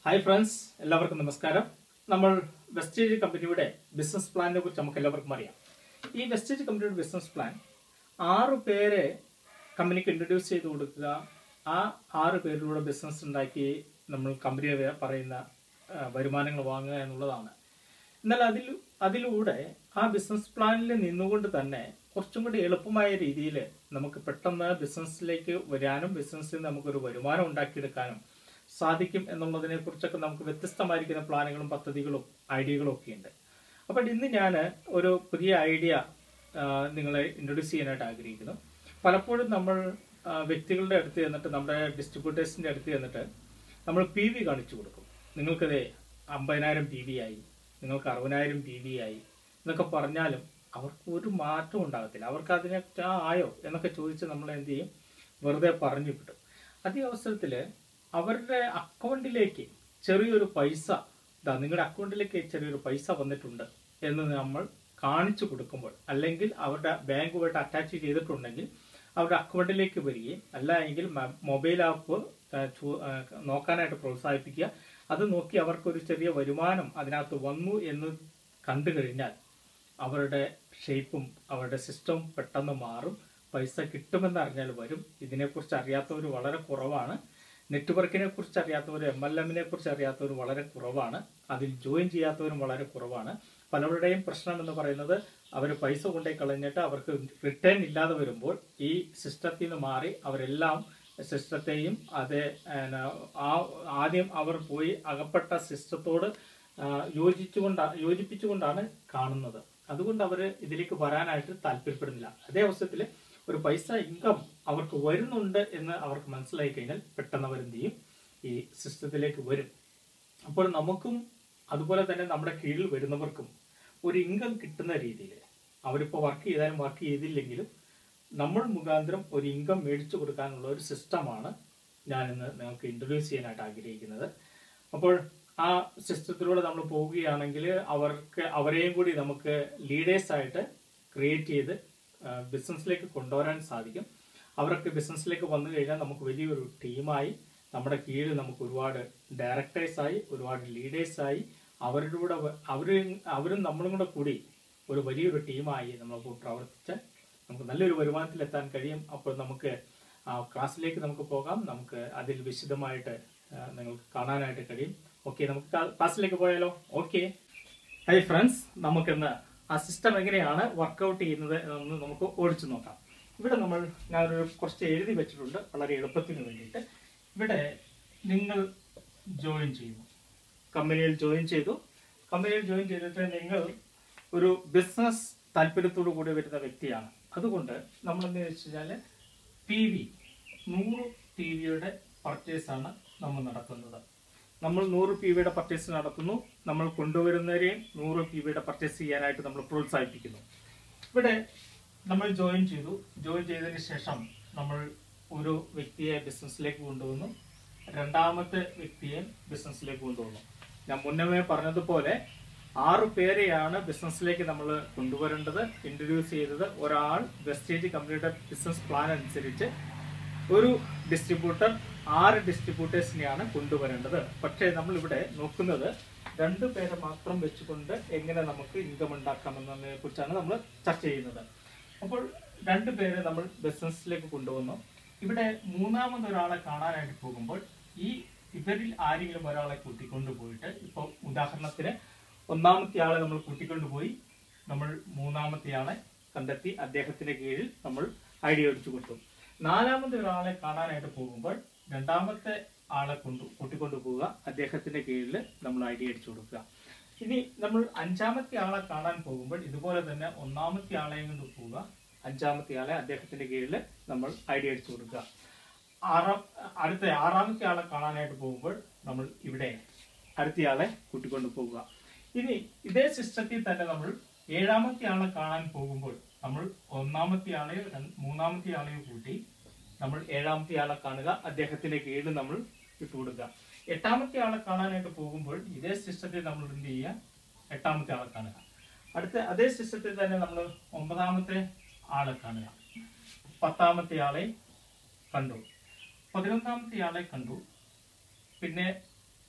hi friends എല്ലാവർക്കും നമസ്കാരം നമ്മൾ വെസ്റ്റേജ് കമ്പനിയുടെ ബിസിനസ് പ്ലാനിനെ കുറിച്ച് നമുക്ക് എല്ലാവർക്കും അറിയാം ഈ വെസ്റ്റേജ് കമ്പനിയുടെ ബിസിനസ് പ്ലാൻ ആറ് പേരെ കമ്പനിക്ക് ഇൻട്രൊഡ്യൂസ് ചെയ്ത് കൊടുക്കുക ആ ആറ് പേരിലൂടെ ബിസിനസ് ഉണ്ടാക്കി നമ്മൾ കമ്പനിയെ പറയുന്ന ആ, വരുമാനങ്ങൾ വാങ്ങുക എന്നുള്ളതാണ് എന്നാൽ അതിൽ അതിലൂടെ ആ ബിസിനസ് പ്ലാനിൽ നിന്നുകൊണ്ട് തന്നെ കുറച്ചും കൂടി എളുപ്പമായ രീതിയിൽ നമുക്ക് പെട്ടെന്ന് ബിസിനസ്സിലേക്ക് വരാനും ബിസിനസ്സിൽ നമുക്കൊരു വരുമാനം ഉണ്ടാക്കിയെടുക്കാനും സാധിക്കും എന്നുള്ളതിനെ കുറിച്ചൊക്കെ നമുക്ക് വ്യത്യസ്തമായിരിക്കുന്ന പ്ലാനുകളും പദ്ധതികളും ഐഡിയകളും ഒക്കെ ഉണ്ട് അപ്പോൾ ഇന്ന് ഞാൻ ഒരു പുതിയ ഐഡിയ നിങ്ങളെ ഇൻട്രൊഡ്യൂസ് ചെയ്യാനായിട്ട് ആഗ്രഹിക്കുന്നു പലപ്പോഴും നമ്മൾ ആ, വ്യക്തികളുടെ അടുത്ത് ചെന്നിട്ട് നമ്മുടെ ഡിസ്ട്രിബ്യൂട്ടേഴ്സിന്റെ അടുത്ത് ചെന്നിട്ട് നമ്മൾ പി വി കാണിച്ചു കൊടുക്കും നിങ്ങൾക്കതേ അമ്പതിനായിരം പി വി ആയി നിങ്ങൾക്ക് അറുപതിനായിരം പി വി ആയി എന്നൊക്കെ പറഞ്ഞാലും അവർക്ക് ഒരു മാറ്റവും ഉണ്ടാകത്തില്ല അവർക്ക് അതിനെ ആ ആയോ എന്നൊക്കെ ചോദിച്ച് നമ്മൾ എന്ത് ചെയ്യും വെറുതെ പറഞ്ഞു വിട്ടും അതേ അവസരത്തിൽ അവരുടെ അക്കൗണ്ടിലേക്ക് ചെറിയൊരു പൈസ ഇതാ നിങ്ങളുടെ അക്കൗണ്ടിലേക്ക് ചെറിയൊരു പൈസ വന്നിട്ടുണ്ട് എന്ന് നമ്മൾ കാണിച്ചു കൊടുക്കുമ്പോൾ അല്ലെങ്കിൽ അവരുടെ ബാങ്കുമായിട്ട് അറ്റാച്ച് ചെയ്തിട്ടുണ്ടെങ്കിൽ അവരുടെ അക്കൗണ്ടിലേക്ക് വരികയും അല്ല എങ്കിൽ മൊബൈൽ ആപ്പ് നോക്കാനായിട്ട് പ്രോത്സാഹിപ്പിക്കുക അത് നോക്കി അവർക്കൊരു ചെറിയ വരുമാനം അതിനകത്ത് വന്നു എന്ന് കണ്ടു കഴിഞ്ഞാൽ അവരുടെ ഷേപ്പും അവരുടെ സിസ്റ്റവും പെട്ടെന്ന് മാറും പൈസ കിട്ടുമെന്ന് അറിഞ്ഞാൽ വരും ഇതിനെക്കുറിച്ച് അറിയാത്തവർ വളരെ കുറവാണ് നെറ്റ്വർക്കിനെ കുറിച്ച് അറിയാത്തവർ എം എൽ എമ്മിനെ കുറിച്ച് അറിയാത്തവർ വളരെ കുറവാണ് അതിൽ ജോയിൻ ചെയ്യാത്തവരും വളരെ കുറവാണ് പലരുടെയും പ്രശ്നം എന്ന് പറയുന്നത് അവർ പൈസ കൊണ്ടേ കളഞ്ഞിട്ട് അവർക്ക് റിട്ടേൺ ഇല്ലാതെ വരുമ്പോൾ ഈ സിസ്റ്റത്തിൽ നിന്ന് മാറി അവരെല്ലാം സിസ്റ്റത്തെയും അത് ഏന, ആ ആദ്യം അവർ പോയി അകപ്പെട്ട സിസ്റ്റത്തോട് ആ, യോജിച്ചുകൊണ്ട് യോജിപ്പിച്ചുകൊണ്ടാണ് കാണുന്നത് അതുകൊണ്ട് അവർ ഇതിലേക്ക് വരാനായിട്ട് താല്പര്യപ്പെടുന്നില്ല അതേ അവസരത്തിൽ ഒരു പൈസ ഇൻകം അവർക്ക് വരുന്നുണ്ട് എന്ന് അവർക്ക് മനസ്സിലായി കഴിഞ്ഞാൽ പെട്ടെന്ന് അവർ എന്ത് ചെയ്യും ഈ സിസ്റ്റത്തിലേക്ക് വരും അപ്പോൾ നമുക്കും അതുപോലെ തന്നെ നമ്മുടെ കീഴിൽ വരുന്നവർക്കും ഒരു ഇൻകം കിട്ടുന്ന രീതിയിൽ അവരിപ്പോൾ വർക്ക് ചെയ്താലും വർക്ക് ചെയ്തില്ലെങ്കിലും നമ്മൾ മുഖാന്തരം ഒരു ഇൻകം മേടിച്ചു കൊടുക്കാനുള്ള ഒരു സിസ്റ്റമാണ് ഞാനിന്ന് നിങ്ങൾക്ക് ഇൻട്രൊഡ്യൂസ് ചെയ്യാനായിട്ട് ആഗ്രഹിക്കുന്നത് അപ്പോൾ ആ സിസ്റ്റത്തിലൂടെ നമ്മൾ പോവുകയാണെങ്കിൽ അവർക്ക് അവരെയും കൂടി നമുക്ക് ലീഡേഴ്സ് ആയിട്ട് ക്രിയേറ്റ് ചെയ്ത് ബിസിനസ്സിലേക്ക് കൊണ്ടുവരാൻ സാധിക്കും അവർക്ക് ബിസിനസ്സിലേക്ക് വന്നു കഴിഞ്ഞാൽ നമുക്ക് വലിയൊരു ടീമായി നമ്മുടെ കീഴിൽ നമുക്ക് ഒരുപാട് ഡയറക്ടേഴ്സായി ഒരുപാട് ലീഡേഴ്സായി അവരുടെ കൂടെ വ- അവരും അവരും നമ്മളും കൂടെ കൂടി ഒരു വലിയൊരു ടീമായി നമുക്ക് പ്രവർത്തിച്ച് നമുക്ക് നല്ലൊരു വരുമാനത്തിലെത്താൻ കഴിയും അപ്പോൾ നമുക്ക് ആ ക്ലാസ്സിലേക്ക് നമുക്ക് പോകാം നമുക്ക് അതിൽ വിശദമായിട്ട് ആ, നിങ്ങൾക്ക് കാണാനായിട്ട് കഴിയും ഓക്കെ നമുക്ക് ക്ലാ- ക്ലാസ്സിലേക്ക് പോയാലോ ഓക്കെ ഹൈ ഫ്രണ്ട്സ് നമുക്കിന്ന് ആ സിസ്റ്റം എങ്ങനെയാണ് വർക്കൗട്ട് ചെയ്യുന്നത് എന്ന് നമുക്ക് ഓടിച്ചു നോക്കാം ഇവിടെ നമ്മൾ ഞാനൊരു കുറച്ച് എഴുതി വെച്ചിട്ടുണ്ട് വളരെ എളുപ്പത്തിന് വേണ്ടിയിട്ട് ഇവിടെ നിങ്ങൾ ജോയിൻ ചെയ്യുന്നു കമ്പനിയിൽ ജോയിൻ ചെയ്തു കമ്പനിയിൽ ജോയിൻ ചെയ്തിട്ട് നിങ്ങൾ ഒരു ബിസിനസ് താല്പര്യത്തോടു കൂടി വരുന്ന വ്യക്തിയാണ് അതുകൊണ്ട് നമ്മൾ എന്താ വെച്ച് കഴിഞ്ഞാൽ പി വി നൂറ് പി വിയുടെ പർച്ചേസാണ് നമ്മൾ നടത്തുന്നത് നമ്മൾ നൂറ് പി വിയുടെ പർച്ചേസ് നടത്തുന്നു നമ്മൾ കൊണ്ടുവരുന്നവരെയും നൂറ് പി വിയുടെ പർച്ചേസ് ചെയ്യാനായിട്ട് നമ്മൾ പ്രോത്സാഹിപ്പിക്കുന്നു ഇവിടെ നമ്മൾ ജോയിൻ ചെയ്തു ജോയിൻ ചെയ്തതിന് ശേഷം നമ്മൾ ഒരു വ്യക്തിയെ ബിസിനസ്സിലേക്ക് കൊണ്ടുവന്നു രണ്ടാമത്തെ വ്യക്തിയെ ബിസിനസ്സിലേക്ക് കൊണ്ടുവന്നു ഞാൻ മുന്നമേ പറഞ്ഞതുപോലെ ആറ് പേരെയാണ് ബിസിനസ്സിലേക്ക് നമ്മൾ കൊണ്ടുവരേണ്ടത് ഇൻട്രൊഡ്യൂസ് ചെയ്തത് ഒരാൾ വെസ്റ്റേജ് കമ്പനിയുടെ ബിസിനസ് പ്ലാൻ അനുസരിച്ച് ഒരു ഡിസ്ട്രിബ്യൂട്ടർ ആറ് ഡിസ്ട്രിബ്യൂട്ടേഴ്സിനെയാണ് കൊണ്ടുവരേണ്ടത് പക്ഷേ നമ്മൾ ഇവിടെ നോക്കുന്നത് രണ്ടു പേരെ മാത്രം വെച്ചുകൊണ്ട് എങ്ങനെ നമുക്ക് ഇൻകം ഉണ്ടാക്കാമെന്നതിനെ കുറിച്ചാണ് നമ്മൾ ചർച്ച ചെയ്യുന്നത് അപ്പോൾ രണ്ടു പേരെ നമ്മൾ ബിസിനസ്സിലേക്ക് കൊണ്ടുവന്നു ഇവിടെ മൂന്നാമത് ഒരാളെ കാണാനായിട്ട് പോകുമ്പോൾ ഈ ഇവരിൽ ആരെങ്കിലും ഒരാളെ കൂട്ടിക്കൊണ്ടു പോയിട്ട് ഇപ്പോൾ ഉദാഹരണത്തിന് ഒന്നാമത്തെ ആളെ നമ്മൾ കൂട്ടിക്കൊണ്ടുപോയി നമ്മൾ മൂന്നാമത്തെ ആളെ കണ്ടെത്തി അദ്ദേഹത്തിന്റെ കീഴിൽ നമ്മൾ ഐഡിയ അടിച്ചു കൊടുത്തു നാലാമത്തെ ഒരാളെ കാണാനായിട്ട് പോകുമ്പോൾ രണ്ടാമത്തെ ആളെ കൊണ്ടു കൂട്ടിക്കൊണ്ടു പോവുക അദ്ദേഹത്തിന്റെ കീഴിൽ നമ്മൾ ഐഡിയ അടിച്ചു കൊടുക്കുക ഇനി നമ്മൾ അഞ്ചാമത്തെ ആളെ കാണാൻ പോകുമ്പോൾ ഇതുപോലെ തന്നെ ഒന്നാമത്തെ ആളെയും കൊണ്ട് പോവുക അഞ്ചാമത്തെ ആളെ അദ്ദേഹത്തിന്റെ കീഴിൽ നമ്മൾ ഐഡിയ അടിച്ചു കൊടുക്കുക ആറാം അടുത്ത ആറാമത്തെ ആളെ കാണാനായിട്ട് പോകുമ്പോൾ നമ്മൾ ഇവിടെ അടുത്തയാളെ കൂട്ടിക്കൊണ്ടു പോവുക ഇനി ഇതേ സിസ്റ്റത്തിൽ തന്നെ നമ്മൾ ഏഴാമത്തെ ആളെ കാണാൻ പോകുമ്പോൾ നമ്മൾ ഒന്നാമത്തെ ആളെയോ രണ്ട്- മൂന്നാമത്തെ ആളെയോ കൂട്ടി നമ്മൾ ഏഴാമത്തെ ആളെ കാണുക അദ്ദേഹത്തിന്റെ കീഴിൽ നമ്മൾ ഇട്ടുകൊടുക്കുക എട്ടാമത്തെ ആളെ കാണാനായിട്ട് പോകുമ്പോൾ ഇതേ സിസ്റ്റത്തിൽ നമ്മൾ എന്ത് ചെയ്യുക എട്ടാമത്തെ ആളെ കാണുക അടുത്ത അതേ സിസ്റ്റത്തിൽ തന്നെ നമ്മൾ ഒമ്പതാമത്തെ ആളെ കാണുക പത്താമത്തെ ആളെ കണ്ടു പതിനൊന്നാമത്തെ ആളെ കണ്ടു പിന്നെ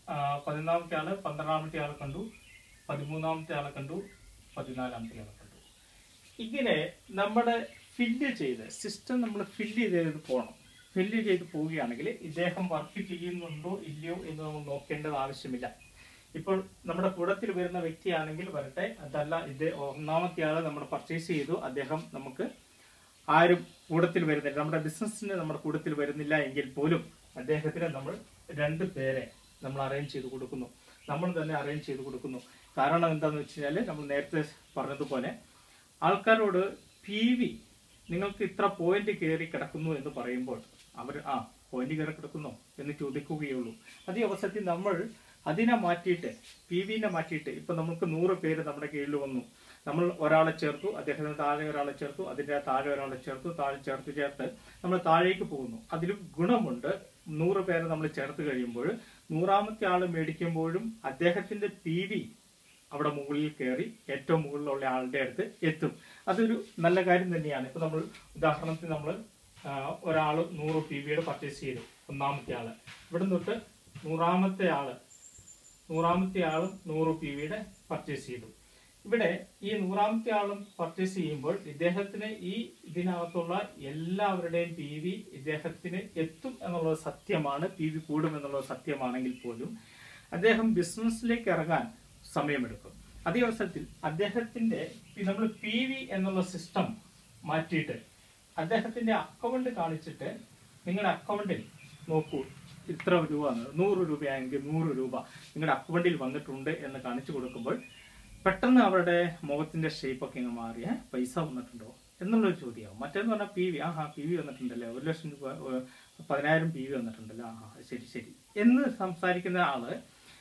ആ, പതിനൊന്നാമത്തെ ആള് പന്ത്രണ്ടാമത്തെ ആളെ കണ്ടു പതിമൂന്നാമത്തെ ആളെ കണ്ടു പതിനാലാമത്തെ ആളെ കണ്ടു ഇങ്ങനെ നമ്മുടെ ഫില്ല് ചെയ്ത് സിസ്റ്റം നമ്മൾ ഫില്ല് ചെയ്ത് പോകണം ഫില്ല് ചെയ്ത് പോവുകയാണെങ്കിൽ ഇദ്ദേഹം വർക്ക് ചെയ്യുന്നുണ്ടോ ഇല്ലയോ എന്ന് നമ്മൾ നോക്കേണ്ടത് ആവശ്യമില്ല ഇപ്പോൾ നമ്മുടെ കൂടത്തിൽ വരുന്ന വ്യക്തിയാണെങ്കിൽ വരട്ടെ അതല്ല ഇത് ഒന്നാമത്തെ ആള് നമ്മൾ പർച്ചേസ് ചെയ്തു അദ്ദേഹം നമുക്ക് ആരും കൂടത്തിൽ വരുന്നില്ല നമ്മുടെ ബിസിനസ്സിന് നമ്മുടെ കൂടത്തിൽ വരുന്നില്ല എങ്കിൽ പോലും അദ്ദേഹത്തിന് നമ്മൾ രണ്ട് പേരെ നമ്മൾ അറേഞ്ച് ചെയ്ത് കൊടുക്കുന്നു നമ്മൾ തന്നെ അറേഞ്ച് ചെയ്ത് കൊടുക്കുന്നു കാരണം എന്താണെന്ന് വെച്ച് കഴിഞ്ഞാൽ നമ്മൾ നേരത്തെ പറഞ്ഞതുപോലെ ആൾക്കാരോട് പി വി നിങ്ങൾക്ക് ഇത്ര പോയിന്റ് കയറി കിടക്കുന്നു എന്ന് പറയുമ്പോൾ അവർ ആ പോയിന്റ് കയറി കിടക്കുന്നോ എന്ന് ചോദിക്കുകയുള്ളൂ അതേ അവസരത്തിൽ നമ്മൾ അതിനെ മാറ്റിയിട്ട് പി വിനെ മാറ്റിയിട്ട് ഇപ്പൊ നമുക്ക് നൂറ് പേര് നമ്മുടെ കീഴിൽ വന്നു നമ്മൾ ഒരാളെ ചേർത്തു അദ്ദേഹത്തിന് താഴെ ഒരാളെ ചേർത്തു അതിന്റെ താഴെ ഒരാളെ ചേർത്തു താഴെ ചേർത്ത് ചേർത്ത് നമ്മൾ താഴേക്ക് പോകുന്നു അതിലും ഗുണമുണ്ട് നൂറ് പേരെ നമ്മൾ ചേർത്ത് കഴിയുമ്പോൾ നൂറാമത്തെ ആള് മേടിക്കുമ്പോഴും അദ്ദേഹത്തിന്റെ പി വി അവിടെ മുകളിൽ കയറി ഏറ്റവും മുകളിലുള്ള ആളുടെ അടുത്ത് എത്തും അതൊരു നല്ല കാര്യം തന്നെയാണ് ഇപ്പൊ നമ്മൾ ഉദാഹരണത്തിന് നമ്മൾ ഒരാൾ നൂറ് പി വിയുടെ പർച്ചേസ് ചെയ്തു ഒന്നാമത്തെ ആള് ഇവിടെ തൊട്ട് നൂറാമത്തെ ആള് നൂറാമത്തെ ആളും നൂറ് പി വിയുടെ പർച്ചേസ് ചെയ്തു ഇവിടെ ഈ നൂറാമത്തെ ആളും പർച്ചേസ് ചെയ്യുമ്പോൾ ഇദ്ദേഹത്തിന് ഈ ഇതിനകത്തുള്ള എല്ലാവരുടെയും പി വി ഇദ്ദേഹത്തിന് എത്തും എന്നുള്ളത് സത്യമാണ് പി വി കൂടും എന്നുള്ളത് സത്യമാണെങ്കിൽ പോലും അദ്ദേഹം ബിസിനസ്സിലേക്ക് ഇറങ്ങാൻ സമയമെടുക്കും അതേ അവസരത്തിൽ അദ്ദേഹത്തിന്റെ നമ്മൾ പി വി എന്നുള്ള സിസ്റ്റം മാറ്റിയിട്ട് അദ്ദേഹത്തിന്റെ അക്കൗണ്ട് കാണിച്ചിട്ട് നിങ്ങളുടെ അക്കൗണ്ടിൽ നോക്കൂ ഇത്ര രൂപ എന്ന് നൂറ് രൂപയാണെങ്കിൽ നൂറ് രൂപ നിങ്ങളുടെ അക്കൗണ്ടിൽ വന്നിട്ടുണ്ട് എന്ന് കാണിച്ചു കൊടുക്കുമ്പോൾ പെട്ടെന്ന് അവരുടെ മുഖത്തിന്റെ ഷേപ്പ് ഒക്കെ അങ്ങ് മാറി "ഏ, പൈസ വന്നിട്ടുണ്ടോ എന്നുള്ളൊരു ചോദ്യമാവും മറ്റേന്ന് പറഞ്ഞാൽ പി വി ആ ഹാ പി വി വന്നിട്ടുണ്ടല്ലേ ഒരു ലക്ഷം രൂപ ഏ, പതിനായിരം പി വി വന്നിട്ടുണ്ടല്ലോ ആ ഹാ, ശരി ശരി എന്ന് സംസാരിക്കുന്ന ആള്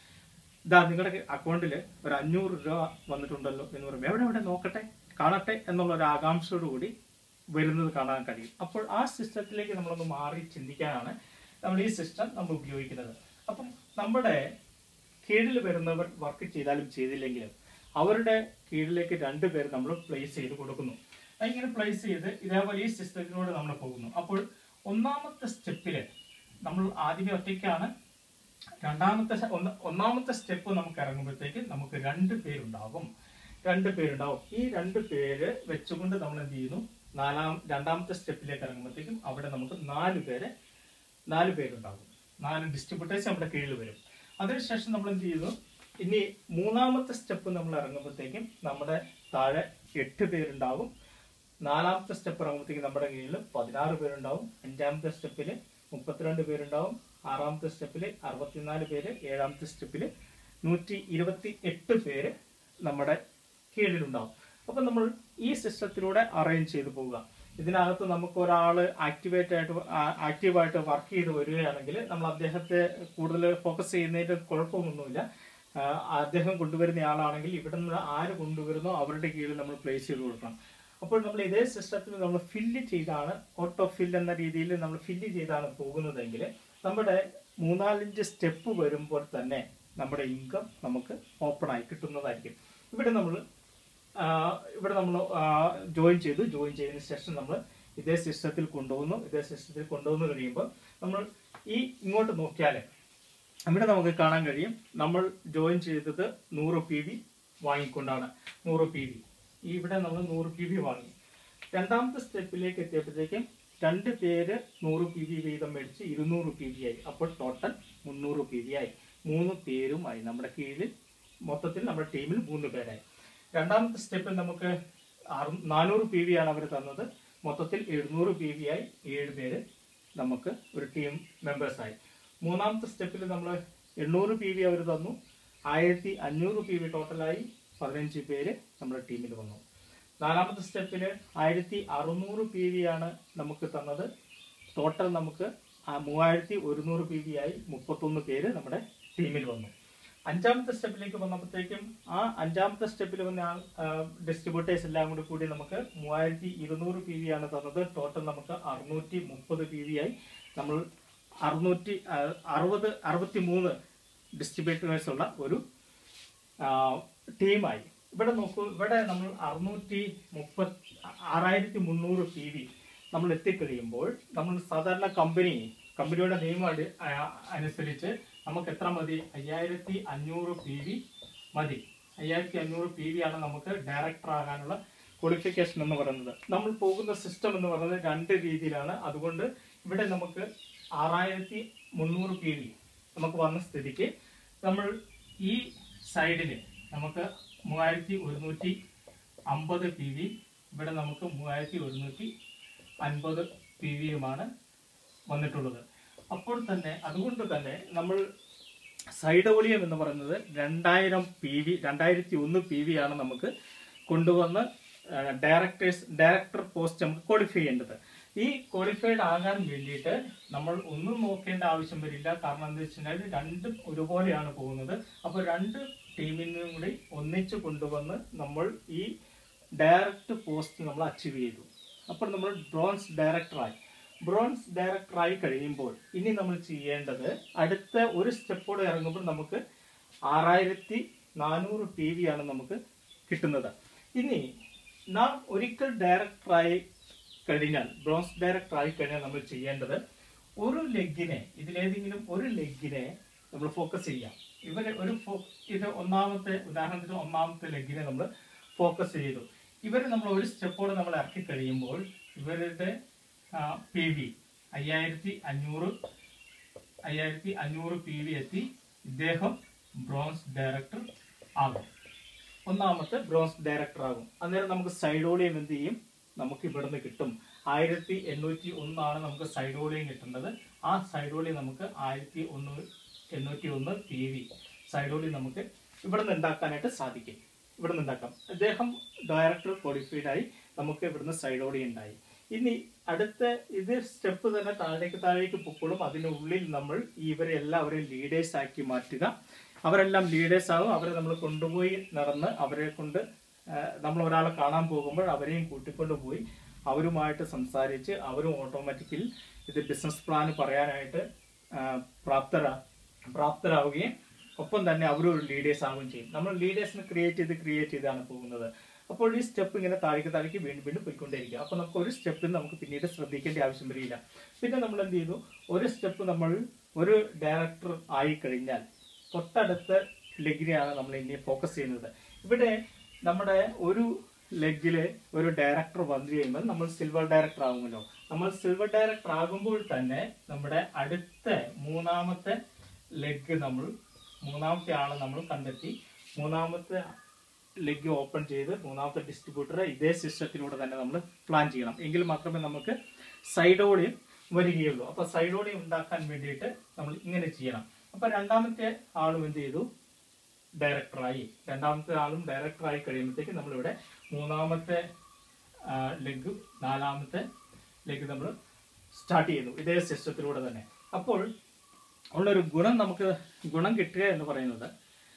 ഇതാ നിങ്ങളുടെ അക്കൗണ്ടിൽ ഒരു അഞ്ഞൂറ് രൂപ വന്നിട്ടുണ്ടല്ലോ എന്ന് പറയുമ്പോൾ എവിടെ എവിടെ നോക്കട്ടെ കാണട്ടെ എന്നുള്ള ഒരു ആകാംക്ഷയോടുകൂടി വരുന്നത് കാണാൻ കഴിയും അപ്പോൾ ആ സിസ്റ്റത്തിലേക്ക് നമ്മളൊന്ന് മാറി ചിന്തിക്കാനാണ് നമ്മൾ ഈ സിസ്റ്റം നമ്മൾ ഉപയോഗിക്കുന്നത് അപ്പം നമ്മുടെ കീഴിൽ വരുന്നവർ വർക്ക് ചെയ്താലും ചെയ്തില്ലെങ്കിലും അവരുടെ കീഴിലേക്ക് രണ്ടുപേർ നമ്മൾ പ്ലേസ് ചെയ്ത് കൊടുക്കുന്നു ഇങ്ങനെ പ്ലേസ് ചെയ്ത് ഇതേപോലെ ഈ സിസ്റ്റത്തിലൂടെ നമ്മൾ പോകുന്നു അപ്പോൾ ഒന്നാമത്തെ സ്റ്റെപ്പില് നമ്മൾ ആദ്യമേ ഒറ്റയ്ക്കാണ് രണ്ടാമത്തെ സ്റ്റെ- ഒന്ന് ഒന്നാമത്തെ സ്റ്റെപ്പ് നമുക്ക് ഇറങ്ങുമ്പോഴത്തേക്ക് നമുക്ക് രണ്ട് പേരുണ്ടാകും രണ്ട് പേരുണ്ടാവും ഈ രണ്ട് പേര് വെച്ചുകൊണ്ട് നമ്മൾ എന്ത് ചെയ്യുന്നു നാലാം രണ്ടാമത്തെ സ്റ്റെപ്പിലേക്ക് ഇറങ്ങുമ്പോഴത്തേക്കും അവിടെ നമുക്ക് നാല് പേര് നാല് പേരുണ്ടാകും നാല് ഡിസ്ട്രിബ്യൂട്ടേഴ്സ് നമ്മുടെ കീഴിൽ വരും അതിനുശേഷം നമ്മൾ എന്ത് ചെയ്യുന്നു ഇനി മൂന്നാമത്തെ സ്റ്റെപ്പ് നമ്മൾ ഇറങ്ങുമ്പോഴത്തേക്കും നമ്മുടെ താഴെ എട്ട് പേരുണ്ടാകും നാലാമത്തെ സ്റ്റെപ്പ് ഇറങ്ങുമ്പോഴത്തേക്കും നമ്മുടെ കീഴിൽ പതിനാറ് പേരുണ്ടാവും അഞ്ചാമത്തെ സ്റ്റെപ്പിൽ മുപ്പത്തിരണ്ട് പേരുണ്ടാവും ആറാമത്തെ സ്റ്റെപ്പിൽ അറുപത്തിനാല് പേര് ഏഴാമത്തെ സ്റ്റെപ്പിൽ നൂറ്റി ഇരുപത്തി എട്ട് പേര് നമ്മുടെ കീഴിലുണ്ടാവും അപ്പൊ നമ്മൾ ഈ സിസ്റ്റത്തിലൂടെ അറേഞ്ച് ചെയ്ത് പോവുക ഇതിനകത്ത് നമുക്ക് ഒരാൾ ആക്ടിവേറ്റ് ആയിട്ട് ആക്റ്റീവായിട്ട് വർക്ക് ചെയ്ത് വരികയാണെങ്കിൽ നമ്മൾ അദ്ദേഹത്തെ കൂടുതൽ ഫോക്കസ് ചെയ്യുന്നതിന്റെ കുഴപ്പമൊന്നുമില്ല ആ, അദ്ദേഹം കൊണ്ടുവരുന്ന ആളാണെങ്കിൽ ഇവിടെ നിന്ന് ആര് കൊണ്ടുവരുന്നോ അവരുടെ കീഴിൽ നമ്മൾ പ്ലേസ് ചെയ്ത് കൊടുക്കണം അപ്പോൾ നമ്മൾ ഇതേ സിസ്റ്റത്തിൽ നമ്മൾ ഫില്ല് ചെയ്താണ് ഓട്ടോ ഫിൽ എന്ന രീതിയിൽ നമ്മൾ ഫില്ല് ചെയ്താണ് പോകുന്നതെങ്കിൽ നമ്മുടെ മൂന്നാലഞ്ച് സ്റ്റെപ്പ് വരുമ്പോൾ തന്നെ നമ്മുടെ ഇൻകം നമുക്ക് ഓപ്പൺ ആയി കിട്ടുന്നതായിരിക്കും ഇവിടെ നമ്മൾ ഇവിടെ നമ്മൾ ജോയിൻ ചെയ്തു ജോയിൻ ചെയ്തതിന് ശേഷം നമ്മൾ ഇതേ സിസ്റ്റത്തിൽ കൊണ്ടുപോകുന്നു ഇതേ സിസ്റ്റത്തിൽ കൊണ്ടുവന്ന് കഴിയുമ്പോൾ നമ്മൾ ഈ ഇങ്ങോട്ട് നോക്കിയാൽ ഇവിടെ നമുക്ക് കാണാൻ കഴിയും നമ്മൾ ജോയിൻ ചെയ്തത് നൂറ് പി വി വാങ്ങിക്കൊണ്ടാണ് നൂറ് പി വി ഇവിടെ നമ്മൾ നൂറ് പി വി വാങ്ങി രണ്ടാമത്തെ സ്റ്റെപ്പിലേക്ക് എത്തിയപ്പോഴത്തേക്കും രണ്ട് പേര് നൂറ് പി വി വീതം മേടിച്ച് ഇരുന്നൂറ് പി വി ആയി അപ്പോൾ ടോട്ടൽ മുന്നൂറ് പി വി ആയി മൂന്ന് പേരുമായി നമ്മുടെ കീഴിൽ മൊത്തത്തിൽ നമ്മുടെ ടീമിൽ മൂന്ന് പേരായി രണ്ടാമത്തെ സ്റ്റെപ്പിൽ നമുക്ക് അറു- നാനൂറ് പി വി ആണ് അവർ തന്നത് മൊത്തത്തിൽ എഴുന്നൂറ് പി വി ആയി ഏഴ് പേര് നമുക്ക് ഒരു ടീം മെമ്പേഴ്സ് ആയി മൂന്നാമത്തെ സ്റ്റെപ്പിൽ നമ്മൾ എണ്ണൂറ് പി വി അവർ തന്നു ആയിരത്തി അഞ്ഞൂറ് പി വി ടോട്ടലായി പതിനഞ്ച് പേര് നമ്മുടെ ടീമിൽ വന്നു നാലാമത്തെ സ്റ്റെപ്പിൽ ആയിരത്തി അറുന്നൂറ് പി വി ആണ് നമുക്ക് തന്നത് ടോട്ടൽ നമുക്ക് ആ മൂവായിരത്തി ഒരുന്നൂറ് പി വി ആയി മുപ്പത്തൊന്ന് പേര് നമ്മുടെ ടീമിൽ വന്നു അഞ്ചാമത്തെ സ്റ്റെപ്പിലേക്ക് വന്നപ്പോഴത്തേക്കും ആ അഞ്ചാമത്തെ സ്റ്റെപ്പിൽ വന്ന ഡിസ്ട്രിബ്യൂട്ടേഴ്സ് എല്ലാം കൂടി കൂടി നമുക്ക് മൂവായിരത്തി ഇരുന്നൂറ് പി വി ആണ് തന്നത് ടോട്ടൽ നമുക്ക് അറുന്നൂറ്റി മുപ്പത് പി വി ആയി നമ്മൾ അറുന്നൂറ്റി ആ, അറുപത് അറുപത്തി മൂന്ന് ഡിസ്ട്രിബ്യൂട്ടേഴ്സ് ഉള്ള ഒരു ആ, ടീമായി ഇവിടെ നോക്കൂ ഇവിടെ നമ്മൾ അറുന്നൂറ്റി മുപ്പത്തി ആറായിരത്തി മുന്നൂറ് പി വി നമ്മൾ എത്തിക്കഴിയുമ്പോൾ നമ്മൾ സാധാരണ കമ്പനി കമ്പനിയുടെ നിയമം അടി- ആ, അനുസരിച്ച് നമുക്ക് എത്ര മതി അയ്യായിരത്തി അഞ്ഞൂറ് പി വി മതി അയ്യായിരത്തി അഞ്ഞൂറ് പി വി ആണ് നമുക്ക് ഡയറക്ടർ ആകാനുള്ള ക്വാളിഫിക്കേഷൻ എന്ന് പറയുന്നത് നമ്മൾ പോകുന്ന സിസ്റ്റം എന്ന് പറയുന്നത് രണ്ട് രീതിയിലാണ് അതുകൊണ്ട് ഇവിടെ നമുക്ക് ആറായിരത്തി മുന്നൂറ് പി വി നമുക്ക് വന്ന സ്ഥിതിക്ക് നമ്മൾ ഈ സൈഡിന് നമുക്ക് മൂവായിരത്തി ഒരുന്നൂറ്റി അമ്പത് പി വി ഇവിടെ നമുക്ക് മൂവായിരത്തി ഒരുന്നൂറ്റി അൻപത് പി വിയുമാണ് വന്നിട്ടുള്ളത് അപ്പോൾ തന്നെ അതുകൊണ്ട് തന്നെ നമ്മൾ സൈഡ് വോളിയം എന്ന് പറയുന്നത് രണ്ടായിരം പി വി രണ്ടായിരത്തി ഒന്ന് പി വി ആണ് നമുക്ക് കൊണ്ടുവന്ന് ഡയറക്ടേഴ്സ് ഡയറക്ടർ പോസ്റ്റ് നമുക്ക് ക്വാളിഫൈ ചെയ്യേണ്ടത് ഈ ക്വാളിഫൈഡ് ആകാൻ വേണ്ടിയിട്ട് നമ്മൾ ഒന്നും നോക്കേണ്ട ആവശ്യം വരില്ല കാരണം എന്താ വെച്ചാൽ രണ്ടും ഒരുപോലെയാണ് പോകുന്നത് അപ്പോൾ രണ്ട് ടീമിനും കൂടി ഒന്നിച്ച് കൊണ്ടുവന്ന് നമ്മൾ ഈ ഡയറക്റ്റ് പോസ്റ്റ് നമ്മൾ അച്ചീവ് ചെയ്തു അപ്പോൾ നമ്മൾ ബ്രോൺസ് ഡയറക്ടറായി ബ്രോൺസ് ഡയറക്ടറായി കഴിയുമ്പോൾ ഇനി നമ്മൾ ചെയ്യേണ്ടത് അടുത്ത ഒരു സ്റ്റെപ്പോടെ ഇറങ്ങുമ്പോൾ നമുക്ക് ആറായിരത്തി നാനൂറ് പി വി ആണ് നമുക്ക് കിട്ടുന്നത് ഇനി നാം ഒരിക്കൽ ഡയറക്ടറായി കഴിഞ്ഞാൽ ബ്രോൺസ് ഡയറക്ടറായി കഴിഞ്ഞാൽ നമ്മൾ ചെയ്യേണ്ടത് ഒരു ലെഗിനെ ഇതിലേതെങ്കിലും ഒരു ലെഗിനെ നമ്മൾ ഫോക്കസ് ചെയ്യാം ഇവരെ ഒരു ഫോ- ഇത് ഒന്നാമത്തെ ഉദാഹരണത്തിന് ഒന്നാമത്തെ ലെഗിനെ നമ്മൾ ഫോക്കസ് ചെയ്തു ഇവരെ നമ്മൾ ഒരു സ്റ്റെപ്പോടെ നമ്മൾ ഇറക്കി കഴിയുമ്പോൾ ഇവരുടെ പി വി അയ്യായിരത്തി അഞ്ഞൂറ് അയ്യായിരത്തി അഞ്ഞൂറ് പി വി എത്തി ഇദ്ദേഹം ബ്രോൺസ് ഡയറക്ടർ ആകും ഒന്നാമത്തെ ബ്രോൺസ് ഡയറക്ടർ ആകും അന്നേരം നമുക്ക് സൈഡോളിയം എന്ത് ചെയ്യും നമുക്ക് ഇവിടുന്ന് കിട്ടും ആയിരത്തി എണ്ണൂറ്റി ഒന്നാണ് നമുക്ക് സൈഡോളിയം കിട്ടേണ്ടത് ആ സൈഡോളിയം നമുക്ക് ആയിരത്തി ഒന്ന് എണ്ണൂറ്റി ഒന്ന് പി വി സൈഡോളിയം നമുക്ക് ഇവിടുന്ന് ഉണ്ടാക്കാനായിട്ട് സാധിക്കും ഇവിടുന്ന് ഉണ്ടാക്കാം അദ്ദേഹം ഡയറക്ടർ ക്വാളിഫൈഡ് ആയി നമുക്ക് ഇവിടുന്ന് സൈഡോളിയം ഉണ്ടായി ഇനി അടുത്ത ഇത് സ്റ്റെപ്പ് തന്നെ താഴേക്ക് താഴേക്ക് പൊക്കോളും അതിനുള്ളിൽ നമ്മൾ ഇവരെ എല്ലാവരെയും ലീഡേഴ്സ് ആക്കി മാറ്റുക അവരെല്ലാം ലീഡേഴ്സ് ആകും അവരെ നമ്മൾ കൊണ്ടുപോയി നടന്ന് അവരെ കൊണ്ട് നമ്മൾ ഒരാളെ കാണാൻ പോകുമ്പോൾ അവരെയും കൂട്ടിക്കൊണ്ട് പോയി അവരുമായിട്ട് സംസാരിച്ച് അവരും ഓട്ടോമാറ്റിക്കലി ഇത് ബിസിനസ് പ്ലാൻ പറയാനായിട്ട് ആ, പ്രാപ്തരാ പ്രാപ്തരാവുകയും ഒപ്പം തന്നെ അവരും ഒരു ലീഡേഴ്സ് ആവുകയും ചെയ്യും നമ്മൾ ലീഡേഴ്സിനെ ക്രിയേറ്റ് ചെയ്ത് ക്രിയേറ്റ് ചെയ്താണ് പോകുന്നത് അപ്പോൾ ഈ സ്റ്റെപ്പ് ഇങ്ങനെ താഴേക്ക് താഴേക്ക് വീണ്ടും വീണ്ടും പോയിക്കൊണ്ടേയിരിക്കും അപ്പോൾ നമുക്ക് ഒരു സ്റ്റെപ്പിൽ നമുക്ക് പിന്നീട് ശ്രദ്ധിക്കേണ്ട ആവശ്യം വരില്ല പിന്നെ നമ്മൾ എന്ത് ചെയ്തു ഒരു സ്റ്റെപ്പ് നമ്മൾ ഒരു ഡയറക്ടർ ആയി കഴിഞ്ഞാൽ തൊട്ടടുത്ത ലെഗിനെയാണ് നമ്മൾ ഇനി ഫോക്കസ് ചെയ്യുന്നത് ഇവിടെ നമ്മുടെ ഒരു ലെഗില് ഒരു ഡയറക്ടർ വന്നു കഴിയുമ്പോൾ നമ്മൾ സിൽവർ ഡയറക്ടർ ആകുമല്ലോ നമ്മൾ സിൽവർ ഡയറക്ടർ ആകുമ്പോൾ തന്നെ നമ്മുടെ അടുത്ത മൂന്നാമത്തെ ലെഗ് നമ്മൾ മൂന്നാമത്തെ ആളെ നമ്മൾ കണ്ടെത്തി മൂന്നാമത്തെ ലെഗ് ഓപ്പൺ ചെയ്ത് മൂന്നാമത്തെ ഡിസ്ട്രിബ്യൂട്ടർ ഇതേ സിസ്റ്റത്തിലൂടെ തന്നെ നമ്മൾ പ്ലാൻ ചെയ്യണം എങ്കിൽ മാത്രമേ നമുക്ക് സൈഡോളിയം വരികയുള്ളൂ അപ്പൊ സൈഡോളിയം ഉണ്ടാക്കാൻ വേണ്ടിയിട്ട് നമ്മൾ ഇങ്ങനെ ചെയ്യണം അപ്പൊ രണ്ടാമത്തെ ആളും എന്ത് ചെയ്തു ഡയറക്ടറായി രണ്ടാമത്തെ ആളും ഡയറക്ടറായി കഴിയുമ്പോഴത്തേക്ക് നമ്മളിവിടെ മൂന്നാമത്തെ ലെഗ് നാലാമത്തെ ലെഗ് നമ്മൾ സ്റ്റാർട്ട് ചെയ്യുന്നു ഇതേ സിസ്റ്റത്തിലൂടെ തന്നെ അപ്പോൾ ഉള്ളൊരു ഗുണം നമുക്ക് ഗുണം കിട്ടുക എന്ന് പറയുന്നത്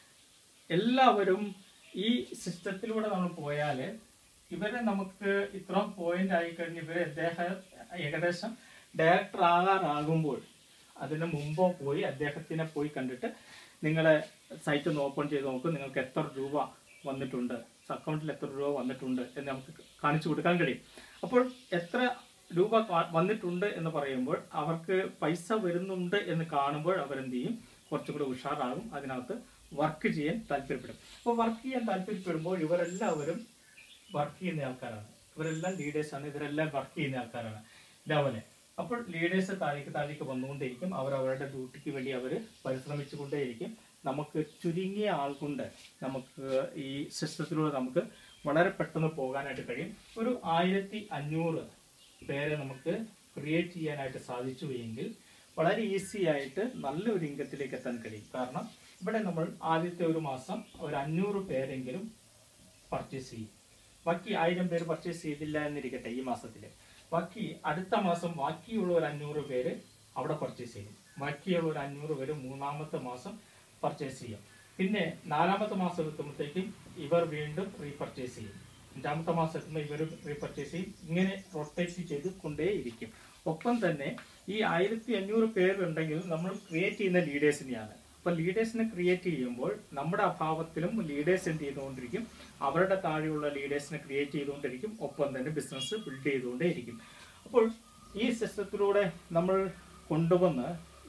എല്ലാവരും ഈ സിസ്റ്റത്തിലൂടെ നമ്മൾ പോയാൽ ഇവരെ നമുക്ക് ഇത്രയും പോയിന്റ് ആയി കഴിഞ്ഞ് ഇവരെ അദ്ദേഹം ഏകദേശം ഡയറക്ടർ ആകാറാകുമ്പോൾ അതിന് മുമ്പോ പോയി അദ്ദേഹത്തിനെ പോയി കണ്ടിട്ട് നിങ്ങളെ സൈറ്റ് ഒന്ന് ഓപ്പൺ ചെയ്ത് നോക്കും നിങ്ങൾക്ക് എത്ര രൂപ വന്നിട്ടുണ്ട് അക്കൗണ്ടിൽ എത്ര രൂപ വന്നിട്ടുണ്ട് എന്ന് നമുക്ക് കാണിച്ചു കൊടുക്കാൻ കഴിയും അപ്പോൾ എത്ര രൂപ കാ- വന്നിട്ടുണ്ട് എന്ന് പറയുമ്പോൾ അവർക്ക് പൈസ വരുന്നുണ്ട് എന്ന് കാണുമ്പോൾ അവരെന്ത് ചെയ്യും കുറച്ചും കൂടി ഉഷാറാകും അതിനകത്ത് വർക്ക് ചെയ്യാൻ താല്പര്യപ്പെടും അപ്പോൾ വർക്ക് ചെയ്യാൻ താല്പര്യപ്പെടുമ്പോൾ ഇവരെല്ലാവരും വർക്ക് ചെയ്യുന്ന ആൾക്കാരാണ് ഇവരെല്ലാം ലീഡേഴ്സ് ആണ് ഇവരെല്ലാം വർക്ക് ചെയ്യുന്ന ആൾക്കാരാണ് ഇതേപോലെ അപ്പോൾ ലീഡേഴ്സ് താഴേക്ക് താഴേക്ക് വന്നുകൊണ്ടേയിരിക്കും അവർ അവരുടെ ഡ്യൂട്ടിക്ക് വേണ്ടി അവർ പരിശ്രമിച്ചുകൊണ്ടേയിരിക്കും നമുക്ക് ചുരുങ്ങിയ ആൾ കൊണ്ട് നമുക്ക് ഈ സിസ്റ്റത്തിലൂടെ നമുക്ക് വളരെ പെട്ടെന്ന് പോകാനായിട്ട് കഴിയും ഒരു ആയിരത്തി അഞ്ഞൂറ് പേരെ നമുക്ക് ക്രിയേറ്റ് ചെയ്യാനായിട്ട് സാധിച്ചു എങ്കിൽ വളരെ ഈസി ആയിട്ട് നല്ലൊരു ഇൻകത്തിലേക്ക് എത്താൻ കഴിയും കാരണം ഇവിടെ നമ്മൾ ആദ്യത്തെ ഒരു മാസം ഒരു അഞ്ഞൂറ് പേരെങ്കിലും പർച്ചേസ് ചെയ്യും ബാക്കി ആയിരം പേര് പർച്ചേസ് ചെയ്തില്ല എന്നിരിക്കട്ടെ ഈ മാസത്തിൽ ബാക്കി അടുത്ത മാസം ബാക്കിയുള്ള ഒരു അഞ്ഞൂറ് പേര് അവിടെ പർച്ചേസ് ചെയ്യും ബാക്കിയുള്ള ഒരു അഞ്ഞൂറ് പേര് മൂന്നാമത്തെ മാസം പർച്ചേസ് ചെയ്യും പിന്നെ നാലാമത്തെ മാസം എത്തുമ്പോഴത്തേക്കും ഇവർ വീണ്ടും റീപർച്ചേസ് ചെയ്യും അഞ്ചാമത്തെ മാസം എത്തുമ്പോൾ ഇവർ റീപർച്ചേസ് ചെയ്യും ഇങ്ങനെ റൊട്ടേറ്റ് ചെയ്ത് കൊണ്ടേയിരിക്കും ഒപ്പം തന്നെ ഈ ആയിരത്തി അഞ്ഞൂറ് പേരുണ്ടെങ്കിൽ നമ്മൾ ക്രിയേറ്റ് ചെയ്യുന്ന ലീഡേഴ്സിനെയാണ് അപ്പൊ ലീഡേഴ്സിനെ ക്രിയേറ്റ് ചെയ്യുമ്പോൾ നമ്മുടെ അഭാവത്തിലും ലീഡേഴ്സ് എന്ത് ചെയ്തുകൊണ്ടിരിക്കും അവരുടെ താഴെയുള്ള ലീഡേഴ്സിനെ ക്രിയേറ്റ് ചെയ്തുകൊണ്ടിരിക്കും ഒപ്പം തന്നെ ബിസിനസ് ബിൽഡ് ചെയ്തുകൊണ്ടേയിരിക്കും അപ്പോൾ ഈ സിസ്റ്റത്തിലൂടെ നമ്മൾ കൊണ്ടുവന്ന്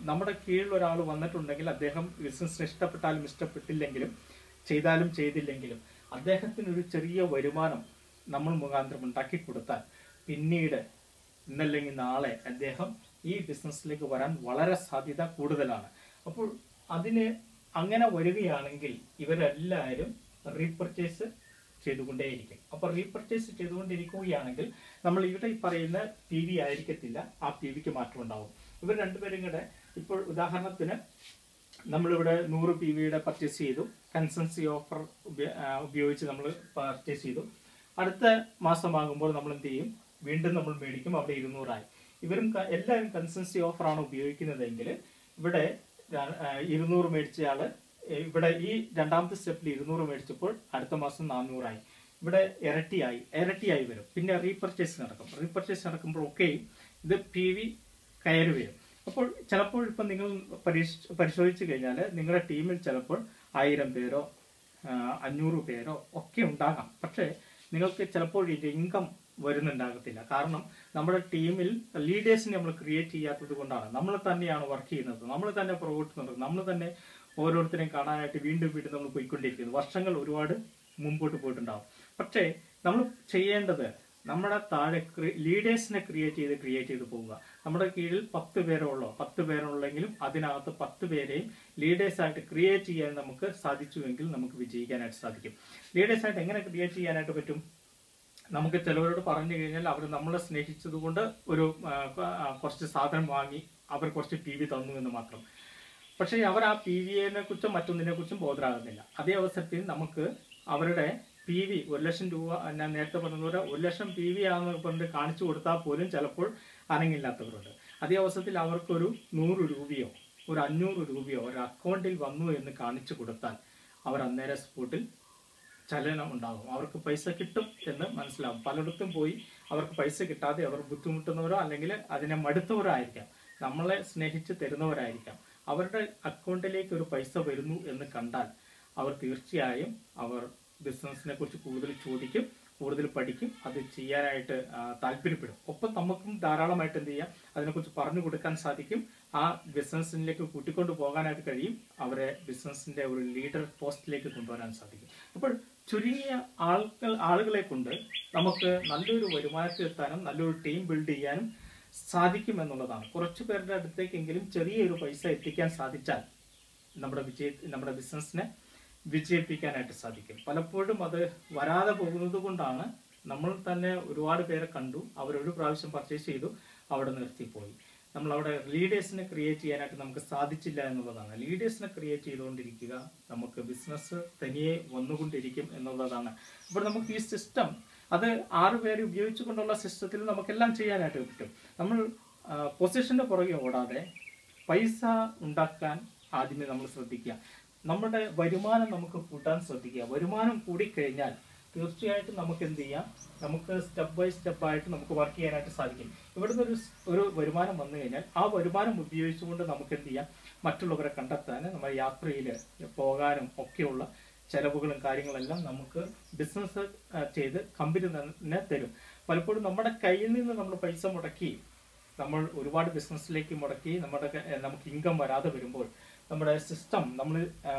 നമ്മുടെ കീഴിൽ ഒരാൾ വന്നിട്ടുണ്ടെങ്കിൽ അദ്ദേഹം ബിസിനസ്സിന് ഇഷ്ടപ്പെട്ടാലും ഇഷ്ടപ്പെട്ടില്ലെങ്കിലും ചെയ്താലും ചെയ്തില്ലെങ്കിലും അദ്ദേഹത്തിന് ഒരു ചെറിയ വരുമാനം നമ്മൾ മുഖാന്തരം ഉണ്ടാക്കി കൊടുത്താൽ പിന്നീട് ഇന്നല്ലെങ്കിൽ നാളെ അദ്ദേഹം ഈ ബിസിനസ്സിലേക്ക് വരാൻ വളരെ സാധ്യത കൂടുതലാണ് അപ്പോൾ അതിന് അങ്ങനെ വരികയാണെങ്കിൽ ഇവരെല്ലാവരും റീപർച്ചേസ് ചെയ്തുകൊണ്ടേയിരിക്കും അപ്പോൾ റീപർച്ചേസ് ചെയ്തുകൊണ്ടിരിക്കുകയാണെങ്കിൽ നമ്മൾ ഇവിടെ ഈ പറയുന്ന പി വി ആയിരിക്കത്തില്ല ആ പി വിക്ക് മാറ്റം ഉണ്ടാവും ഇവർ രണ്ടുപേരും കൂടെ ഇപ്പോൾ ഉദാഹരണത്തിന് നമ്മളിവിടെ നൂറ് പി വിയുടെ പർച്ചേസ് ചെയ്തു കൺസൻസി ഓഫർ ഉപയോഗിച്ച് നമ്മൾ പർച്ചേസ് ചെയ്തു അടുത്ത മാസമാകുമ്പോൾ നമ്മൾ എന്ത് ചെയ്യും വീണ്ടും നമ്മൾ മേടിക്കും അവിടെ ഇരുന്നൂറായി ഇവരും ക- എല്ലാവരും കൺസൻസി ഓഫറാണ് ഉപയോഗിക്കുന്നതെങ്കിൽ ഇവിടെ ര- ആ, ഇരുന്നൂറ് മേടിച്ചയാള് ഏ, ഇവിടെ ഈ രണ്ടാമത്തെ സ്റ്റെപ്പിൽ ഇരുന്നൂറ് മേടിച്ചപ്പോൾ അടുത്ത മാസം നാനൂറായി ഇവിടെ ഇരട്ടിയായി ഇരട്ടിയായി വരും പിന്നെ റീപർച്ചേസ് നടക്കും റീപർച്ചേസ് നടക്കുമ്പോൾ ഒക്കെ ഇത് പി വി കയറി വരും അപ്പോൾ ചിലപ്പോൾ ഇപ്പം നിങ്ങൾ പരീക്ഷ പരിശോധിച്ച് കഴിഞ്ഞാൽ നിങ്ങളുടെ ടീമിൽ ചിലപ്പോൾ ആയിരം പേരോ ആ, അഞ്ഞൂറ് പേരോ ഒക്കെ ഉണ്ടാകാം പക്ഷേ നിങ്ങൾക്ക് ചിലപ്പോൾ ഇത് ഇൻകം വരുന്നുണ്ടാകത്തില്ല കാരണം നമ്മുടെ ടീമിൽ ലീഡേഴ്സിനെ നമ്മൾ ക്രിയേറ്റ് ചെയ്യാത്തത് കൊണ്ടാണ് നമ്മൾ തന്നെയാണ് വർക്ക് ചെയ്യുന്നത് നമ്മൾ തന്നെ പ്രൊവോട്ട് നടത്തുന്നത് നമ്മൾ തന്നെ ഓരോരുത്തരെയും കാണാനായിട്ട് വീണ്ടും വീണ്ടും നമ്മൾ പോയിക്കൊണ്ടിരിക്കുന്നത് വർഷങ്ങൾ ഒരുപാട് മുമ്പോട്ട് പോയിട്ടുണ്ടാവും പക്ഷേ നമ്മൾ ചെയ്യേണ്ടത് നമ്മുടെ താഴെ ലീഡേഴ്സിനെ ക്രിയേറ്റ് ചെയ്ത് ക്രിയേറ്റ് ചെയ്ത് പോവുക നമ്മുടെ കീഴിൽ പത്ത് പേരുള്ളോ പത്ത് പേരുള്ളെങ്കിലും അതിനകത്ത് പത്ത് പേരെയും ലീഡേഴ്സ് ആയിട്ട് ക്രിയേറ്റ് ചെയ്യാൻ നമുക്ക് സാധിച്ചുവെങ്കിൽ നമുക്ക് വിജയിക്കാനായിട്ട് സാധിക്കും ലീഡേഴ്സ് ആയിട്ട് എങ്ങനെ ക്രിയേറ്റ് ചെയ്യാനായിട്ട് പറ്റും നമുക്ക് ചിലവരോട് പറഞ്ഞു കഴിഞ്ഞാൽ അവർ നമ്മളെ സ്നേഹിച്ചത് കൊണ്ട് ഒരു ആ, ആ, കുറച്ച് സാധനം വാങ്ങി അവർ കുറച്ച് പി വി തന്നു എന്ന് മാത്രം പക്ഷേ അവർ ആ പി വിയെ കുറിച്ചും മറ്റൊന്നിനെ കുറിച്ചും ബോധരാകുന്നില്ല അതേ അവസരത്തിൽ നമുക്ക് അവരുടെ പി വി ഒരു ലക്ഷം രൂപ ഞാൻ നേരത്തെ പറഞ്ഞതുപോലെ ഒരു ലക്ഷം പി വി ആണെന്ന് പറഞ്ഞ് കാണിച്ചു കൊടുത്താൽ പോലും ചിലപ്പോൾ അനങ്ങില്ലാത്തവരുണ്ട് അതേ അവസരത്തിൽ അവർക്കൊരു നൂറ് രൂപയോ ഒരു അഞ്ഞൂറ് രൂപയോ ഒരു അക്കൗണ്ടിൽ വന്നു എന്ന് കാണിച്ചു കൊടുത്താൽ അവർ അന്നേരം സ്പോട്ടിൽ ചലനം ഉണ്ടാകും അവർക്ക് പൈസ കിട്ടും എന്ന് മനസ്സിലാവും പലയിടത്തും പോയി അവർക്ക് പൈസ കിട്ടാതെ അവർ ബുദ്ധിമുട്ടുന്നവരോ അല്ലെങ്കിൽ അതിനെ മടുത്തവരോ ആയിരിക്കാം നമ്മളെ സ്നേഹിച്ച് തരുന്നവരായിരിക്കാം അവരുടെ അക്കൗണ്ടിലേക്ക് ഒരു പൈസ വരുന്നു എന്ന് കണ്ടാൽ അവർ തീർച്ചയായും അവർ ബിസിനസിനെ കുറിച്ച് കൂടുതൽ ചോദിക്കും കൂടുതൽ പഠിക്കും അത് ചെയ്യാനായിട്ട് ആ, താല്പര്യപ്പെടും ഒപ്പം നമുക്കും ധാരാളമായിട്ട് എന്ത് ചെയ്യാം അതിനെക്കുറിച്ച് പറഞ്ഞു കൊടുക്കാൻ സാധിക്കും ആ ബിസിനസ്സിലേക്ക് കൂട്ടിക്കൊണ്ടു പോകാനായിട്ട് കഴിയും അവരെ ബിസിനസിന്റെ ഒരു ലീഡർ പോസ്റ്റിലേക്ക് കൊണ്ടുവരാൻ സാധിക്കും അപ്പോൾ ചുരുങ്ങിയ ആൾകൾ ആളുകളെ കൊണ്ട് നമുക്ക് നല്ലൊരു വരുമാനത്തിൽ എത്താനും നല്ലൊരു ടീം ബിൽഡ് ചെയ്യാനും സാധിക്കും എന്നുള്ളതാണ് കുറച്ചു പേരുടെ അടുത്തേക്കെങ്കിലും ചെറിയൊരു പൈസ എത്തിക്കാൻ സാധിച്ചാൽ നമ്മുടെ വിജയ നമ്മുടെ ബിസിനസ്സിനെ വിജയിപ്പിക്കാനായിട്ട് സാധിക്കും പലപ്പോഴും അത് വരാതെ പോകുന്നത് കൊണ്ടാണ് നമ്മൾ തന്നെ ഒരുപാട് പേരെ കണ്ടു അവരൊരു പ്രാവശ്യം പർച്ചേസ് ചെയ്തു അവിടെ നിർത്തിപ്പോയി നമ്മൾ അവിടെ ലീഡേഴ്സിനെ ക്രിയേറ്റ് ചെയ്യാനായിട്ട് നമുക്ക് സാധിച്ചില്ല എന്നുള്ളതാണ് ലീഡേഴ്സിനെ ക്രിയേറ്റ് ചെയ്തുകൊണ്ടിരിക്കുക നമുക്ക് ബിസിനസ് തനിയെ വന്നുകൊണ്ടിരിക്കും എന്നുള്ളതാണ് അപ്പോൾ നമുക്ക് ഈ സിസ്റ്റം അത് ആറ് പേരെ ഉപയോഗിച്ചുകൊണ്ടുള്ള സിസ്റ്റത്തിൽ നമുക്കെല്ലാം ചെയ്യാനായിട്ട് പറ്റും നമ്മൾ പൊസിഷന്റെ പുറകെ ഓടാതെ പൈസ ഉണ്ടാക്കാൻ ആദ്യമേ നമ്മൾ ശ്രദ്ധിക്കുക നമ്മുടെ വരുമാനം നമുക്ക് കൂട്ടാൻ ശ്രദ്ധിക്കുക വരുമാനം കൂടിക്കഴിഞ്ഞാൽ തീർച്ചയായിട്ടും നമുക്ക് എന്ത് ചെയ്യാം നമുക്ക് സ്റ്റെപ്പ് ബൈ സ്റ്റെപ്പ് ആയിട്ട് നമുക്ക് വർക്ക് ചെയ്യാനായിട്ട് സാധിക്കും ഇവിടുന്ന് ഒരു സ്- ഒരു വരുമാനം വന്നു കഴിഞ്ഞാൽ ആ വരുമാനം ഉപയോഗിച്ചുകൊണ്ട് നമുക്ക് എന്ത് ചെയ്യാം മറ്റുള്ളവരെ കണ്ടെത്താൻ നമ്മുടെ യാത്രയിൽ പോകാനും ഒക്കെയുള്ള ചെലവുകളും കാര്യങ്ങളെല്ലാം നമുക്ക് ബിസിനസ് ചെയ്ത് കമ്പനി തന്നെ തരും പലപ്പോഴും നമ്മുടെ കയ്യിൽ നിന്ന് നമ്മൾ പൈസ മുടക്കി നമ്മൾ ഒരുപാട് ബിസിനസ്സിലേക്ക് മുടക്കി നമ്മുടെ ക- ഏഹ് നമുക്ക് ഇൻകം വരാതെ വരുമ്പോൾ നമ്മുടെ സിസ്റ്റം നമ്മൾ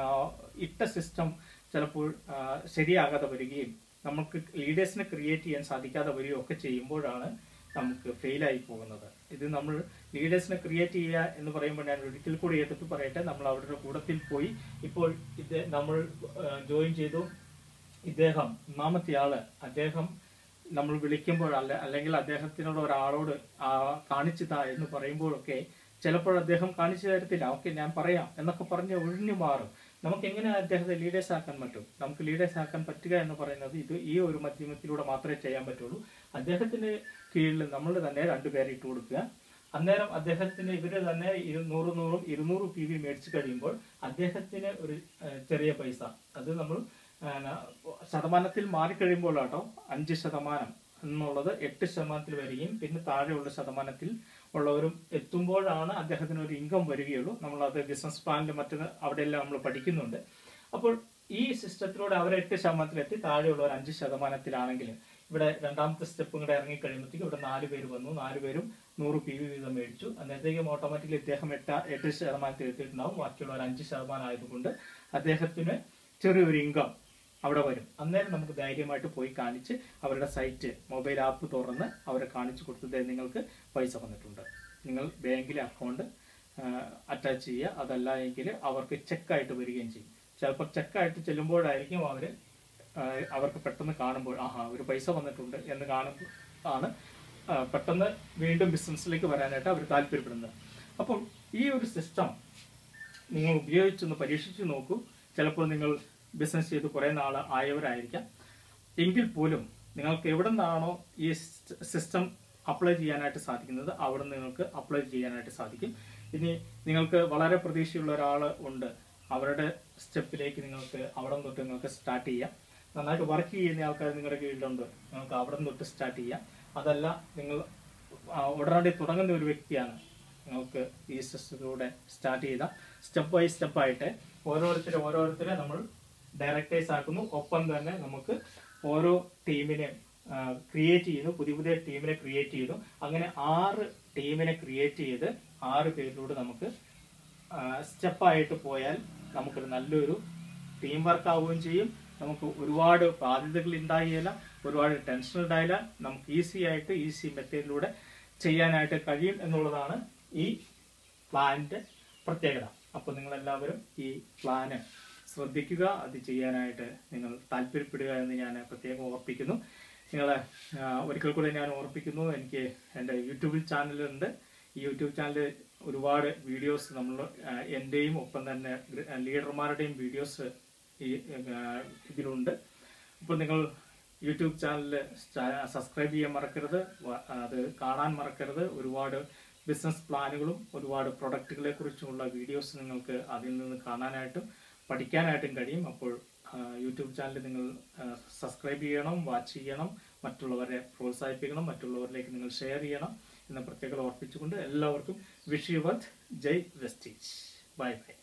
ഇട്ട സിസ്റ്റം ചിലപ്പോൾ ആ, ശരിയാകാതെ വരികയും നമുക്ക് ലീഡേഴ്സിനെ ക്രിയേറ്റ് ചെയ്യാൻ സാധിക്കാതെ വരികയും ഒക്കെ ചെയ്യുമ്പോഴാണ് നമുക്ക് ഫെയിലായി പോകുന്നത് ഇത് നമ്മൾ ലീഡേഴ്സിനെ ക്രിയേറ്റ് ചെയ്യുക എന്ന് പറയുമ്പോൾ ഞാൻ ഒരിക്കൽ കൂടി എടുത്ത് പറയട്ടെ നമ്മൾ അവരുടെ കൂടത്തിൽ പോയി ഇപ്പോൾ ഇത് നമ്മൾ ജോയിൻ ചെയ്തു ഇദ്ദേഹം ഒന്നാമത്തെ ആള് അദ്ദേഹം നമ്മൾ വിളിക്കുമ്പോൾ അല്ല അല്ലെങ്കിൽ അദ്ദേഹത്തിനോട് ഒരാളോട് ആ, കാണിച്ചു താ എന്ന് പറയുമ്പോഴൊക്കെ ചിലപ്പോൾ അദ്ദേഹം കാണിച്ചു തരത്തില്ല ഓക്കെ ഞാൻ പറയാം എന്നൊക്കെ പറഞ്ഞ് ഒഴിഞ്ഞു മാറും നമുക്ക് എങ്ങനെ അദ്ദേഹത്തെ ലീഡേഴ്സ് ആക്കാൻ പറ്റും നമുക്ക് ലീഡേഴ്സ് ആക്കാൻ പറ്റുക എന്ന് പറയുന്നത് ഇത് ഈ ഒരു മാധ്യമത്തിലൂടെ മാത്രമേ ചെയ്യാൻ പറ്റുള്ളൂ അദ്ദേഹത്തിന് കീഴിൽ നമ്മൾ തന്നെ രണ്ടുപേരെ ഇട്ട് കൊടുക്കുക അന്നേരം അദ്ദേഹത്തിന് ഇവര് തന്നെ ഇരു- നൂറ് നൂറും ഇരുന്നൂറ് പി വി മേടിച്ചു കഴിയുമ്പോൾ അദ്ദേഹത്തിന് ഒരു ഏഹ്, ചെറിയ പൈസ അത് നമ്മൾ ഏഹ്, ശതമാനത്തിൽ മാറിക്കഴിയുമ്പോഴാട്ടോ അഞ്ച് ശതമാനം എന്നുള്ളത് എട്ട് ശതമാനത്തിൽ വരികയും പിന്നെ താഴെയുള്ള ശതമാനത്തിൽ ഉള്ളവരും എത്തുമ്പോഴാണ് അദ്ദേഹത്തിന് ഒരു ഇൻകം വരികയുള്ളൂ നമ്മൾ അത് ബിസിനസ് പ്ലാനിൽ മറ്റു അവിടെയെല്ലാം നമ്മൾ പഠിക്കുന്നുണ്ട് അപ്പോൾ ഈ സിസ്റ്റത്തിലൂടെ അവർ എട്ട് ശതമാനത്തിലെത്തി താഴെയുള്ളവർ അഞ്ച് ശതമാനത്തിലാണെങ്കിൽ ഇവിടെ രണ്ടാമത്തെ സ്റ്റെപ്പ് ഇങ്ങോട്ട് ഇറങ്ങി കഴിയുമ്പോഴത്തേക്ക് ഇവിടെ നാല് പേര് വന്നു നാല് പേരും നൂറ് പി വി വീതം മേടിച്ചു അന്നേരത്തേക്കും ഓട്ടോമാറ്റിക്കലി ഇദ്ദേഹം എട്ട് എട്ട് ശതമാനത്തിൽ എത്തിയിട്ടുണ്ടാവും ബാക്കിയുള്ളവർ അഞ്ച് ശതമാനം ആയതുകൊണ്ട് അദ്ദേഹത്തിന് ചെറിയൊരു ഇൻകം അവിടെ വരും അന്നേരം നമുക്ക് ധൈര്യമായിട്ട് പോയി കാണിച്ച് അവരുടെ സൈറ്റ് മൊബൈൽ ആപ്പ് തുറന്ന് അവരെ കാണിച്ചു കൊടുത്തത് നിങ്ങൾക്ക് പൈസ വന്നിട്ടുണ്ട് നിങ്ങൾ ബാങ്കിലെ അക്കൗണ്ട് അറ്റാച്ച് ചെയ്യുക അതല്ല എങ്കിൽ അവർക്ക് ചെക്കായിട്ട് വരികയും ചെയ്യും ചിലപ്പോൾ ചെക്കായിട്ട് ചെല്ലുമ്പോഴായിരിക്കും അവർ അവർക്ക് പെട്ടെന്ന് കാണുമ്പോൾ ആഹാ ഒരു പൈസ വന്നിട്ടുണ്ട് എന്ന് കാണുമ്പോൾ ആണ് ആ, പെട്ടെന്ന് വീണ്ടും ബിസിനസ്സിലേക്ക് വരാനായിട്ട് അവർ താല്പര്യപ്പെടുന്നത് അപ്പം ഈ ഒരു സിസ്റ്റം നിങ്ങൾ ഉപയോഗിച്ചൊന്ന് പരീക്ഷിച്ച് നോക്കൂ ചിലപ്പോൾ നിങ്ങൾ ബിസിനസ് ചെയ്ത് കുറേ നാൾ ആയവരായിരിക്കാം എങ്കിൽ പോലും നിങ്ങൾക്ക് എവിടെ നിന്നാണോ ഈ സിസ്റ്റം അപ്ലൈ ചെയ്യാനായിട്ട് സാധിക്കുന്നത് അവിടെ നിന്ന് നിങ്ങൾക്ക് അപ്ലൈ ചെയ്യാനായിട്ട് സാധിക്കും ഇനി നിങ്ങൾക്ക് വളരെ പ്രതീക്ഷയുള്ള ഒരാൾ ഉണ്ട് അവരുടെ സ്റ്റെപ്പിലേക്ക് നിങ്ങൾക്ക് അവിടെ തൊട്ട് നിങ്ങൾക്ക് സ്റ്റാർട്ട് ചെയ്യാം നന്നായിട്ട് വർക്ക് ചെയ്യുന്ന ആൾക്കാർ നിങ്ങളുടെ കീഴിലുണ്ട് നിങ്ങൾക്ക് അവിടെ തൊട്ട് സ്റ്റാർട്ട് ചെയ്യാം അതല്ല നിങ്ങൾ ആ, ഉടനടി തുടങ്ങുന്ന ഒരു വ്യക്തിയാണ് നിങ്ങൾക്ക് ഈ സിസ്റ്റത്തിലൂടെ സ്റ്റാർട്ട് ചെയ്ത സ്റ്റെപ്പ് ബൈ സ്റ്റെപ്പ് ആയിട്ട് ഓരോരുത്തരെ ഓരോരുത്തരെ നമ്മൾ ഡയറക്ടേഴ്സ് ആക്കുന്നു ഒപ്പം തന്നെ നമുക്ക് ഓരോ ടീമിനെ ക്രിയേറ്റ് ചെയ്യുന്നു പുതിയ പുതിയ ടീമിനെ ക്രിയേറ്റ് ചെയ്തു അങ്ങനെ ആറ് ടീമിനെ ക്രിയേറ്റ് ചെയ്ത് ആറ് പേരിലൂടെ നമുക്ക് സ്റ്റെപ്പായിട്ട് പോയാൽ നമുക്കൊരു നല്ലൊരു ടീം വർക്ക് ആവുകയും ചെയ്യും നമുക്ക് ഒരുപാട് ബാധ്യതകൾ ഉണ്ടാകില്ല ഒരുപാട് ടെൻഷൻ ഉണ്ടായില്ല നമുക്ക് ഈസി ആയിട്ട് ഈസി മെത്തേഡിലൂടെ ചെയ്യാനായിട്ട് കഴിയും എന്നുള്ളതാണ് ഈ പ്ലാനിന്റെ പ്രത്യേകത അപ്പോൾ നിങ്ങൾ എല്ലാവരും ഈ പ്ലാന് ശ്രദ്ധിക്കുക അത് ചെയ്യാനായിട്ട് നിങ്ങൾ താല്പര്യപ്പെടുക എന്ന് ഞാൻ പ്രത്യേകം ഓർപ്പിക്കുന്നു നിങ്ങളെ ആ, ഒരിക്കൽ കൂടെ ഞാൻ ഓർപ്പിക്കുന്നു എനിക്ക് എൻ്റെ യൂട്യൂബിൽ ചാനലുണ്ട് ഈ യൂട്യൂബ് ചാനൽ ഒരുപാട് വീഡിയോസ് നമ്മൾ ആ, എൻ്റെയും ഒപ്പം തന്നെ ഗ്ര- ലീഡർമാരുടെയും വീഡിയോസ് ഈ ആ, ഇതിലുണ്ട് അപ്പോൾ നിങ്ങൾ യൂട്യൂബ് ചാനൽ സബ്സ്ക്രൈബ് ചെയ്യാൻ മറക്കരുത് വ- അത് കാണാൻ മറക്കരുത് ഒരുപാട് ബിസിനസ് പ്ലാനുകളും ഒരുപാട് പ്രൊഡക്റ്റുകളെ കുറിച്ചുമുള്ള വീഡിയോസ് നിങ്ങൾക്ക് അതിൽ നിന്ന് കാണാനായിട്ടും പഠിക്കാനായിട്ടും കഴിയും അപ്പോൾ ആ, യൂട്യൂബ് ചാനൽ നിങ്ങൾ സബ്സ്ക്രൈബ് ചെയ്യണം വാച്ച് ചെയ്യണം മറ്റുള്ളവരെ പ്രോത്സാഹിപ്പിക്കണം മറ്റുള്ളവരിലേക്ക് നിങ്ങൾ ഷെയർ ചെയ്യണം എന്ന് പ്രത്യേകത ഓർപ്പിച്ചുകൊണ്ട് എല്ലാവർക്കും wish you worth Jai Vestige bye by